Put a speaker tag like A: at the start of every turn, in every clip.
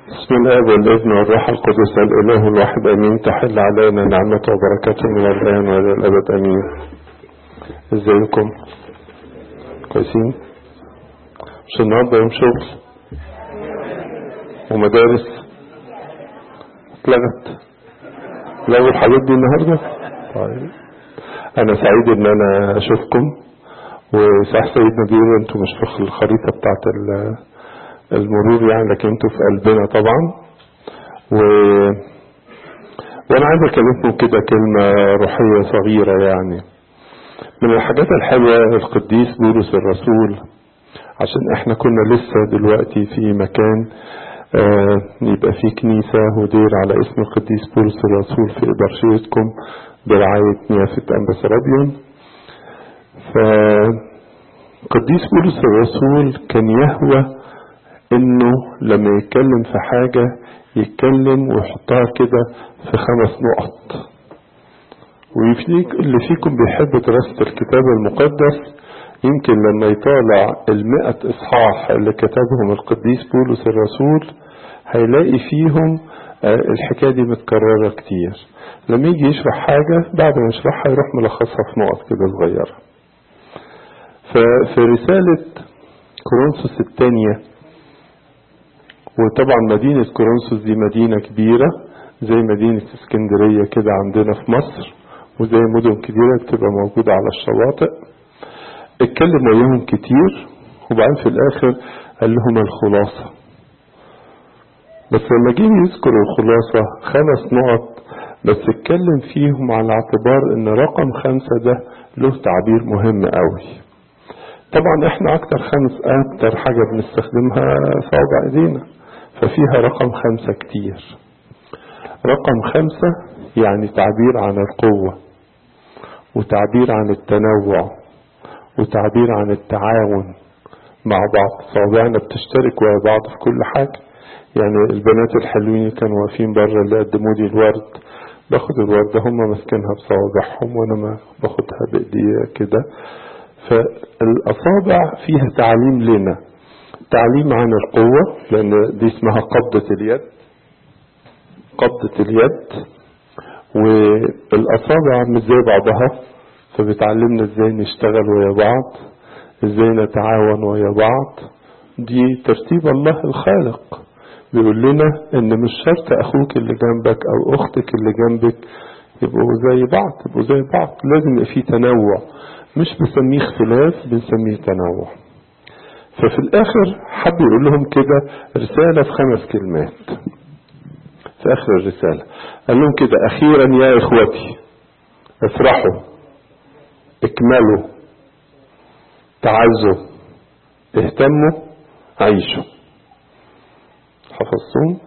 A: بسم الله والابن والروح القدس الاله الواحد امين تحل علينا نعمته وبركاته من الان والى الابد امين ازيكم كويسين مش النهارده يوم شغل ومدارس اتلغت لغوا الحاجات دي النهارده طيب انا سعيد ان انا اشوفكم وصح سيدنا بيقول انتوا مش في الخريطه بتاعت المرور يعني لكن انتوا في قلبنا طبعا و... وانا عايز اكلمكم كده كلمة روحية صغيرة يعني من الحاجات الحلوة القديس بولس الرسول عشان احنا كنا لسه دلوقتي في مكان آه يبقى فيه كنيسة ودير على اسم القديس بولس الرسول في إبرشيتكم برعاية نيافة أمبسرابيون فقديس بولس الرسول كان يهوى انه لما يتكلم في حاجة يتكلم ويحطها كده في خمس نقط ويفيك اللي فيكم بيحب دراسة الكتاب المقدس يمكن لما يطالع المئة اصحاح اللي كتبهم القديس بولس الرسول هيلاقي فيهم الحكاية دي متكررة كتير لما يجي يشرح حاجة بعد ما يشرحها يروح ملخصها في نقط كده صغيرة ففي رسالة كورنثوس الثانية وطبعا مدينة كورنثوس دي مدينة كبيرة زي مدينة اسكندرية كده عندنا في مصر وزي مدن كبيرة بتبقى موجودة على الشواطئ اتكلم وياهم كتير وبعدين في الآخر قال لهم الخلاصة بس لما جه يذكر الخلاصة خمس نقط بس اتكلم فيهم على اعتبار ان رقم خمسة ده له تعبير مهم قوي طبعا احنا اكتر خمس اكتر حاجة بنستخدمها صوابع ايدينا ففيها رقم خمسة كتير رقم خمسة يعني تعبير عن القوة وتعبير عن التنوع وتعبير عن التعاون مع بعض صوابعنا بتشترك ويا بعض في كل حاجة يعني البنات الحلوين كانوا واقفين بره اللي قدموا لي الورد باخد الوردة هم ماسكينها بصوابعهم وانا ما باخدها بايديا كده فالاصابع فيها تعليم لنا تعليم عن القوة لأن دي اسمها قبضة اليد قبضة اليد والأصابع مش زي بعضها فبتعلمنا ازاي نشتغل ويا بعض ازاي نتعاون ويا بعض دي ترتيب الله الخالق بيقول لنا ان مش شرط اخوك اللي جنبك او اختك اللي جنبك يبقوا زي بعض يبقوا زي بعض لازم يبقى في تنوع مش بنسميه اختلاف بنسميه تنوع ففي الاخر حب يقول لهم كده رسالة في خمس كلمات في اخر الرسالة قال لهم كده اخيرا يا اخوتي افرحوا اكملوا تعزوا اهتموا عيشوا حفظتم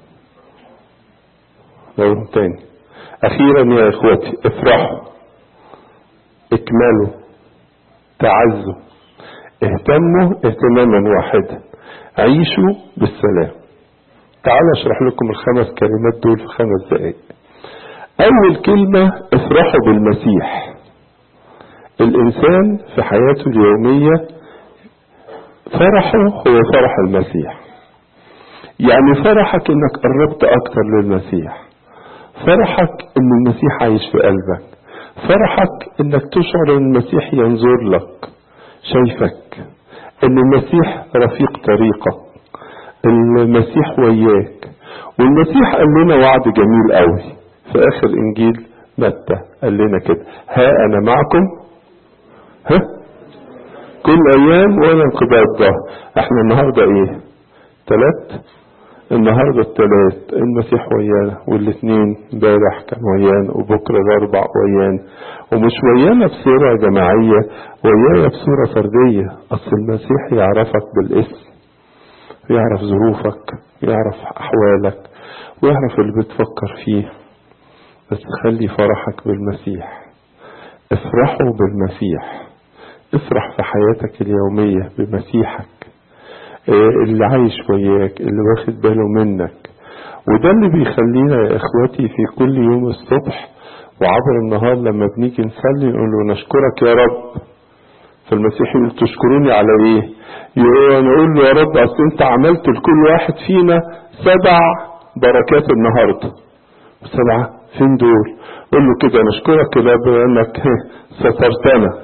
A: لو تاني اخيرا يا اخوتي افرحوا اكملوا تعزوا اهتموا اهتماما واحدا عيشوا بالسلام تعالوا اشرح لكم الخمس كلمات دول في خمس دقائق اول كلمة افرحوا بالمسيح الانسان في حياته اليومية فرحه هو فرح المسيح يعني فرحك انك قربت اكتر للمسيح فرحك ان المسيح عايش في قلبك فرحك انك تشعر ان المسيح ينظر لك شايفك ان المسيح رفيق طريقك المسيح وياك والمسيح قال لنا وعد جميل قوي في اخر انجيل متى قال لنا كده ها انا معكم ها كل ايام وانا انقضاء الظهر احنا النهارده ايه تلات النهارده التلات المسيح ويانا والاثنين امبارح كان ويانا وبكره الاربع ويانا ومش ويانا بصوره جماعيه ويايا بصوره فرديه اصل المسيح يعرفك بالاسم يعرف ظروفك يعرف احوالك ويعرف اللي بتفكر فيه بس خلي فرحك بالمسيح افرحوا بالمسيح افرح في حياتك اليوميه بمسيحك اللي عايش وياك اللي واخد باله منك وده اللي بيخلينا يا اخواتي في كل يوم الصبح وعبر النهار لما بنيجي نصلي نقول له نشكرك يا رب فالمسيح يقول تشكروني على ايه يقول انا اقول له يا رب اصل انت عملت لكل واحد فينا سبع بركات النهارده سبعة فين دول قول له كده نشكرك يا رب لانك سترتنا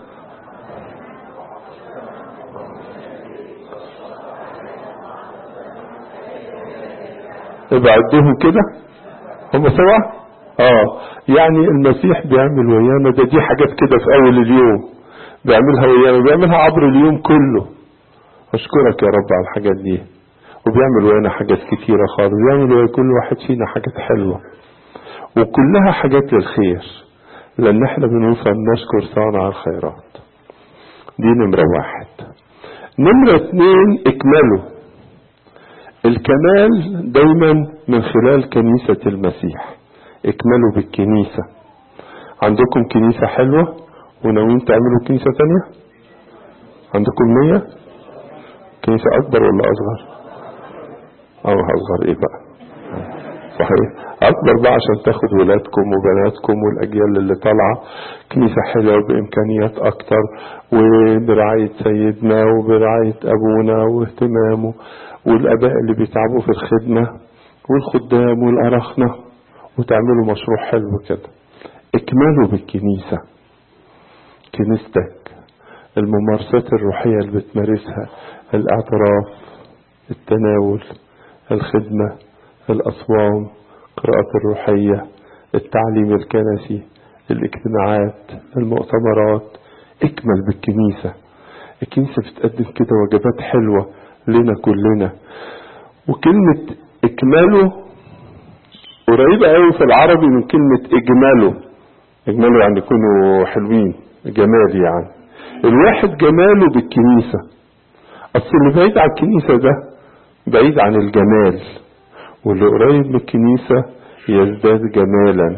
A: ابعدهم كده هم سبعة اه يعني المسيح بيعمل ويانا ده دي حاجات كده في اول اليوم بيعملها ويانا بيعملها عبر اليوم كله اشكرك يا رب على الحاجات دي وبيعمل ويانا حاجات كتيرة خالص بيعمل ويا كل واحد فينا حاجات حلوة وكلها حاجات للخير لان احنا بنوصل نشكر صانع الخيرات دي نمرة واحد نمرة اتنين اكمله الكمال دايما من خلال كنيسة المسيح اكملوا بالكنيسة عندكم كنيسة حلوة وناويين تعملوا كنيسة تانية عندكم مية كنيسة أكبر ولا أصغر أو أصغر إيه بقى صحيح أكبر بقى عشان تاخد ولادكم وبناتكم والأجيال اللي طالعة كنيسة حلوة بإمكانيات أكتر وبرعاية سيدنا وبرعاية أبونا واهتمامه والآباء اللي بيتعبوا في الخدمة والخدام والأرخنة وتعملوا مشروع حلو كده اكملوا بالكنيسة كنيستك الممارسات الروحية اللي بتمارسها الاعتراف التناول الخدمة الأصوام قراءة الروحية التعليم الكنسي الاجتماعات المؤتمرات اكمل بالكنيسة الكنيسة بتقدم كده وجبات حلوة لنا كلنا وكلمة اكماله قريبة قوي في العربي من كلمة اجماله اجماله يعني يكونوا حلوين جمال يعني الواحد جماله بالكنيسة اصل اللي بعيد عن الكنيسة ده بعيد عن الجمال واللي قريب من الكنيسة يزداد جمالا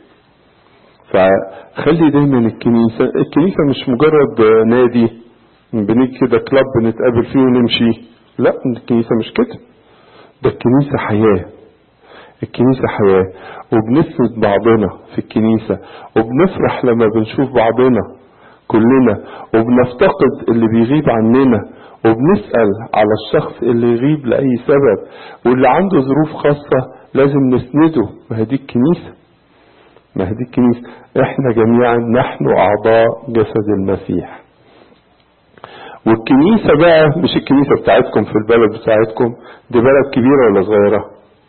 A: فخلي دايما الكنيسة الكنيسة مش مجرد نادي بنيجي كده كلاب بنتقابل فيه ونمشي لا الكنيسة مش كده ده الكنيسة حياة الكنيسة حياة وبنسند بعضنا في الكنيسة وبنفرح لما بنشوف بعضنا كلنا وبنفتقد اللي بيغيب عننا وبنسأل على الشخص اللي يغيب لأي سبب واللي عنده ظروف خاصة لازم نسنده ما هي دي الكنيسة ما هي دي الكنيسة احنا جميعا نحن أعضاء جسد المسيح والكنيسة بقى مش الكنيسة بتاعتكم في البلد بتاعتكم دي بلد كبيرة ولا صغيرة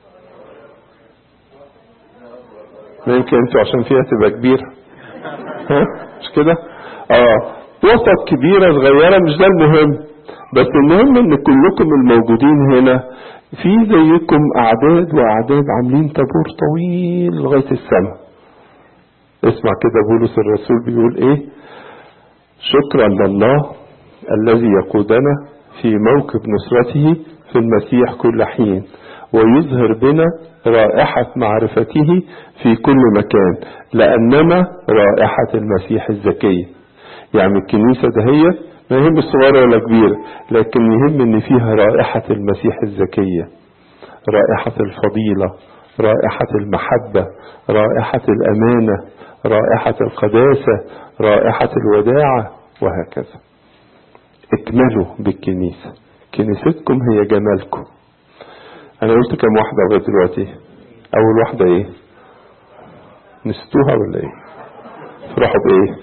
A: ما يمكن انتوا عشان فيها تبقى كبيرة ها مش كده اه وسط كبيرة صغيرة مش ده المهم بس المهم ان كلكم الموجودين هنا في زيكم اعداد واعداد عاملين طابور طويل لغاية السماء اسمع كده بولس الرسول بيقول ايه شكرا لله الذي يقودنا في موكب نصرته في المسيح كل حين ويظهر بنا رائحة معرفته في كل مكان لأننا رائحة المسيح الزكية يعني الكنيسة دهية ما يهم الصغيرة ولا كبيرة لكن يهم ان فيها رائحة المسيح الزكية رائحة الفضيلة رائحة المحبة رائحة الأمانة رائحة القداسة رائحة الوداعة وهكذا اكملوا بالكنيسة كنيستكم هي جمالكم انا قلت كم واحدة لغاية دلوقتي اول واحدة ايه نسيتوها ولا ايه فرحوا بايه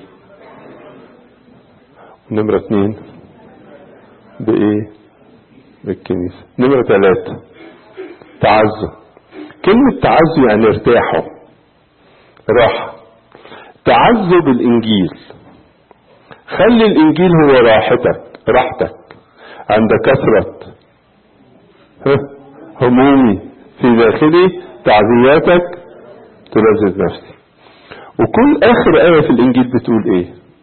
A: نمرة اتنين بايه بالكنيسة نمرة ثلاثة تعزوا كلمة تعزوا يعني ارتاحوا راحة تعزوا بالانجيل خلي الانجيل هو راحتك راحتك عند كثرة همومي في داخلي تعزياتك تلذذ نفسي وكل اخر آية في الانجيل بتقول ايه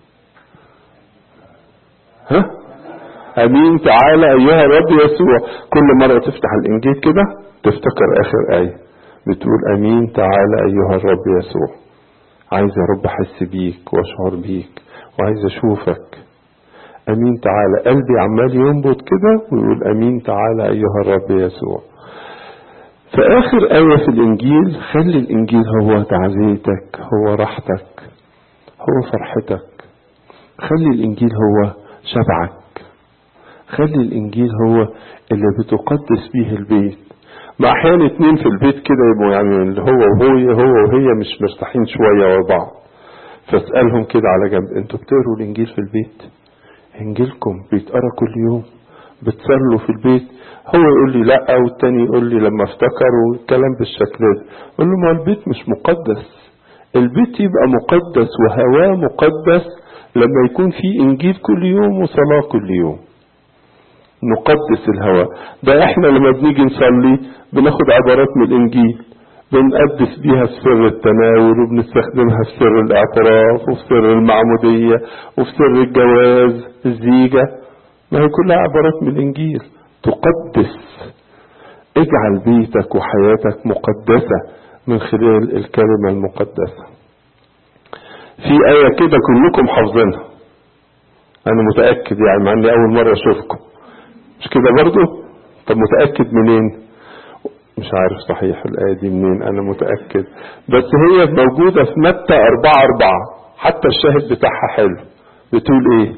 A: ها امين تعالى ايها الرب يسوع كل مرة تفتح الانجيل كده تفتكر اخر آية بتقول امين تعالى ايها الرب يسوع عايز يا رب احس بيك واشعر بيك وعايز اشوفك امين تعالى قلبي عمال ينبض كده ويقول امين تعالى ايها الرب يسوع في اخر ايه في الانجيل خلي الانجيل هو تعزيتك هو راحتك هو فرحتك خلي الانجيل هو شبعك خلي الانجيل هو اللي بتقدس بيه البيت ما احيانا اتنين في البيت كده يبقوا يعني اللي هو وهو هو وهي مش مرتاحين شويه ورا بعض فاسالهم كده على جنب انتوا بتقروا الانجيل في البيت انجيلكم بيتقرا كل يوم بتصلوا في البيت هو يقول لي لا والتاني يقول لي لما افتكر والكلام بالشكل ده اقول له ما البيت مش مقدس البيت يبقى مقدس وهواه مقدس لما يكون في انجيل كل يوم وصلاه كل يوم نقدس الهواء ده احنا لما بنيجي نصلي بناخد عبارات من الانجيل بنقدس بيها في سر التناول وبنستخدمها في سر الاعتراف وفي سر المعمودية وفي سر الجواز الزيجة ما هي كلها عبارات من الانجيل تقدس اجعل بيتك وحياتك مقدسة من خلال الكلمة المقدسة في آية كده كلكم حافظينها أنا متأكد يعني مع إني أول مرة أشوفكم مش كده برضو طب متأكد منين مش عارف صحيح الآية دي منين أنا متأكد بس هي موجودة في متى أربعة أربعة حتى الشاهد بتاعها حلو بتقول إيه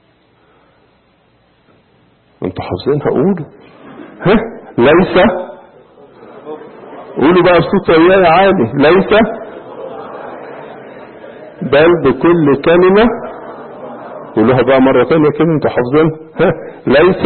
A: انتوا حافظينها قولوا ها ليس قولوا بقى بصوت وياي عالي ليس بل بكل كلمة قولوها بقى مرة تانية كده انتوا حافظينها ها ليس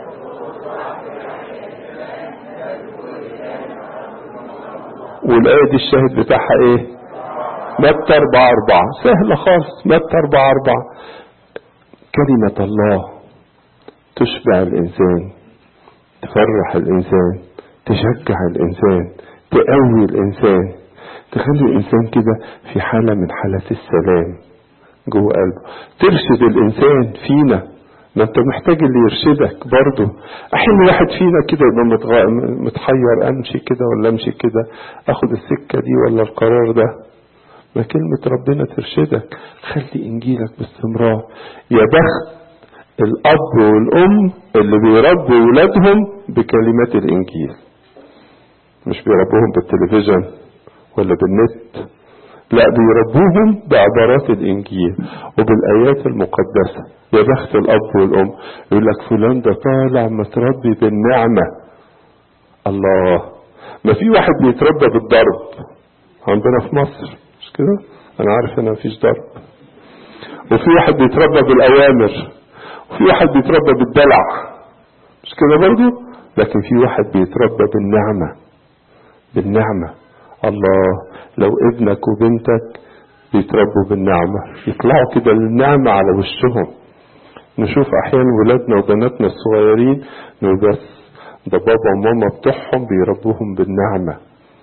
A: والآية دي الشاهد بتاعها ايه متى أربعة أربعة سهلة خالص متى أربعة أربعة كلمة الله تشبع الإنسان تفرح الإنسان تشجع الإنسان تقوي الإنسان تخلي الإنسان كده في حالة من حالات السلام جوه قلبه ترشد الإنسان فينا ما انت محتاج اللي يرشدك برضه احيانا واحد فينا كده يبقى متغ... متحير امشي كده ولا امشي كده اخد السكه دي ولا القرار ده ما كلمه ربنا ترشدك خلي انجيلك باستمرار يا بخت الاب والام اللي بيربوا ولادهم بكلمات الانجيل مش بيربوهم بالتلفزيون ولا بالنت لا بيربوهم بعبارات الانجيل وبالايات المقدسه يا بخت الاب والام يقول لك فلان ده طالع متربي بالنعمه الله ما في واحد بيتربى بالضرب عندنا في مصر مش كده انا عارف ان مفيش ضرب وفي واحد بيتربى بالاوامر وفي واحد بيتربى بالدلع مش كده برضه لكن في واحد بيتربى بالنعمه بالنعمه الله لو ابنك وبنتك بيتربوا بالنعمة يطلعوا كده النعمة على وشهم نشوف أحيانا ولادنا وبناتنا الصغيرين نقول بس ده بابا وماما بتوعهم بيربوهم بالنعمة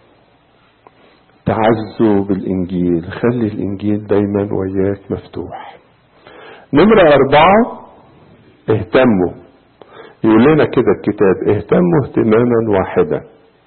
A: تعزوا بالإنجيل خلي الإنجيل دايما وياك مفتوح نمرة أربعة اهتموا يقول لنا كده الكتاب اهتموا اهتماما واحدا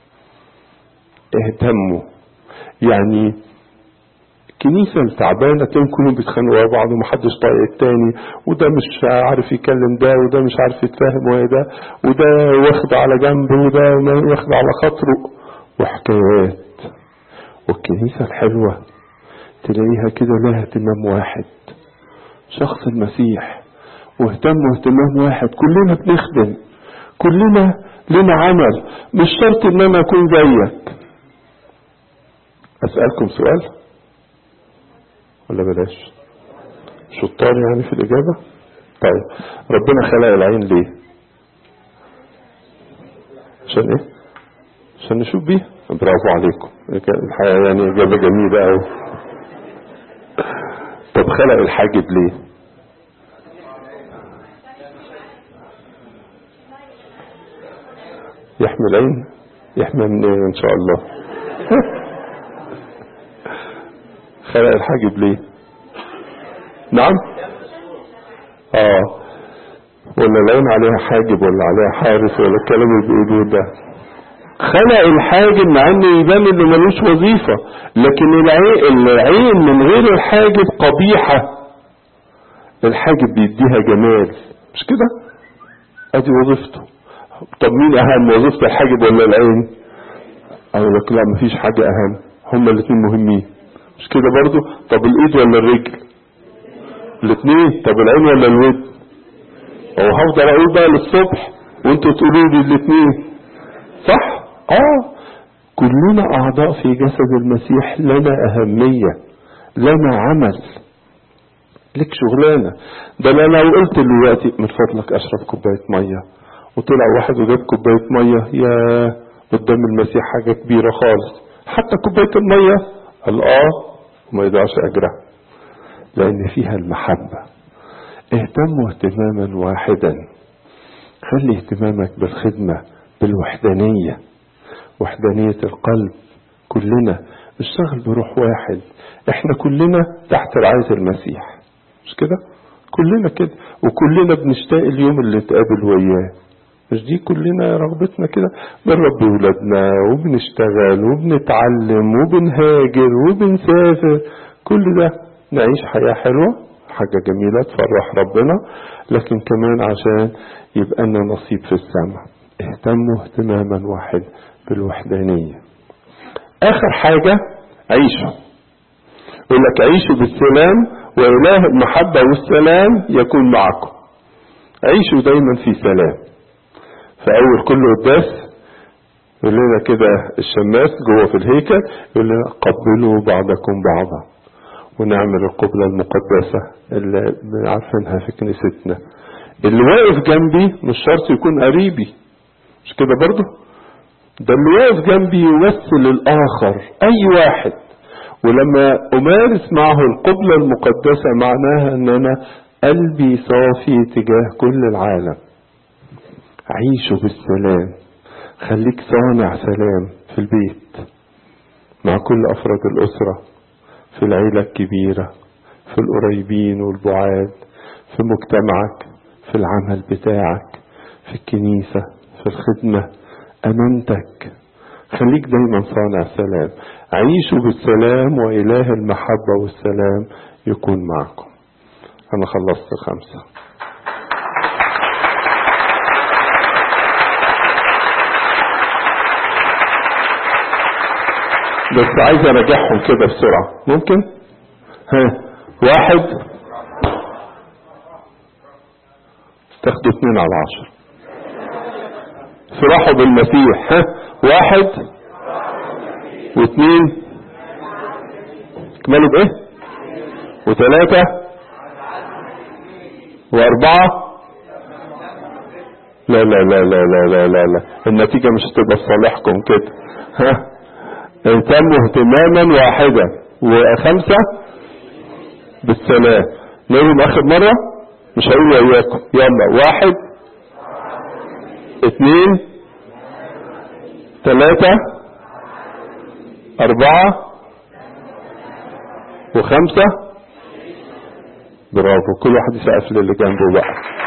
A: اهتموا يعني كنيسة التعبانة تلاقيهم كلهم بيتخانقوا ورا بعض ومحدش طايق التاني وده مش عارف يكلم ده وده مش عارف يتفاهم ويا ده وده واخد على جنب وده واخد على خاطره وحكايات والكنيسة الحلوة تلاقيها كده لها اهتمام واحد شخص المسيح واهتموا اهتمام واحد كلنا بنخدم كلنا لنا عمل مش شرط ان انا اكون زيك اسألكم سؤال ولا بلاش شطار يعني في الإجابة طيب ربنا خلق العين ليه عشان ايه عشان نشوف بيها برافو عليكم الحقيقة يعني إجابة جميلة أوي طب خلق الحاجب ليه يحمي العين يحمي من ايه ان شاء الله خلق الحاجب ليه نعم اه ولا العين عليها حاجب ولا عليها حارس ولا الكلام اللي بيقولوه ده خلق الحاجب مع انه يبان انه ملوش وظيفة لكن العين, العين من غير الحاجب قبيحة الحاجب بيديها جمال مش كده ادي وظيفته طب مين اهم وظيفة الحاجب ولا العين اقول لك لا مفيش حاجة اهم هما الاتنين مهمين مش كده برضو طب الايد ولا الرجل الاثنين طب العين ولا الود او هفضل اقول بقى للصبح وانتوا تقولوا لي الاثنين صح اه كلنا اعضاء في جسد المسيح لنا اهمية لنا عمل لك شغلانة ده انا لو قلت دلوقتي من فضلك اشرب كوباية مية وطلع واحد وجاب كوباية مية يا قدام المسيح حاجة كبيرة خالص حتى كوباية المية قال اه وما يضيعش اجرها لان فيها المحبة اهتموا اهتماما واحدا خلي اهتمامك بالخدمة بالوحدانية وحدانية القلب كلنا اشتغل بروح واحد احنا كلنا تحت رعاية المسيح مش كده كلنا كده وكلنا بنشتاق اليوم اللي نتقابل وياه مش دي كلنا رغبتنا كده بنربي ولادنا وبنشتغل وبنتعلم وبنهاجر وبنسافر كل ده نعيش حياة حلوة حاجة جميلة تفرح ربنا لكن كمان عشان يبقى لنا نصيب في السماء اهتموا اهتماما واحد بالوحدانية آخر حاجة عيشوا يقول لك عيشوا بالسلام وإله المحبة والسلام يكون معكم عيشوا دايما في سلام في أول كل قداس يقول لنا كده الشماس جوه في الهيكل يقول لنا قبلوا بعضكم بعضا ونعمل القبلة المقدسة اللي عارفينها في كنيستنا اللي واقف جنبي مش شرط يكون قريبي مش كده برضه ده اللي واقف جنبي يمثل الآخر أي واحد ولما أمارس معه القبلة المقدسة معناها أن أنا قلبي صافي تجاه كل العالم عيشوا بالسلام خليك صانع سلام في البيت مع كل أفراد الأسرة في العيلة الكبيرة في القريبين والبعاد في مجتمعك في العمل بتاعك في الكنيسة في الخدمة أمانتك خليك دايما صانع سلام عيشوا بالسلام وإله المحبة والسلام يكون معكم أنا خلصت خمسة بس عايز اراجعهم كده بسرعة ممكن ها واحد تاخدوا اتنين على عشر فرحوا بالمسيح ها واحد واثنين اكملوا بايه وثلاثة واربعة لا لا لا لا لا لا لا لا النتيجة مش هتبقى في صالحكم كده ها اهتموا اهتماما واحدا وخمسة بالسلام نقولهم اخر مرة مش هقول وياكم يلا واحد اثنين ثلاثة أربعة وخمسة برافو كل واحد يسقف للي جنبه بقى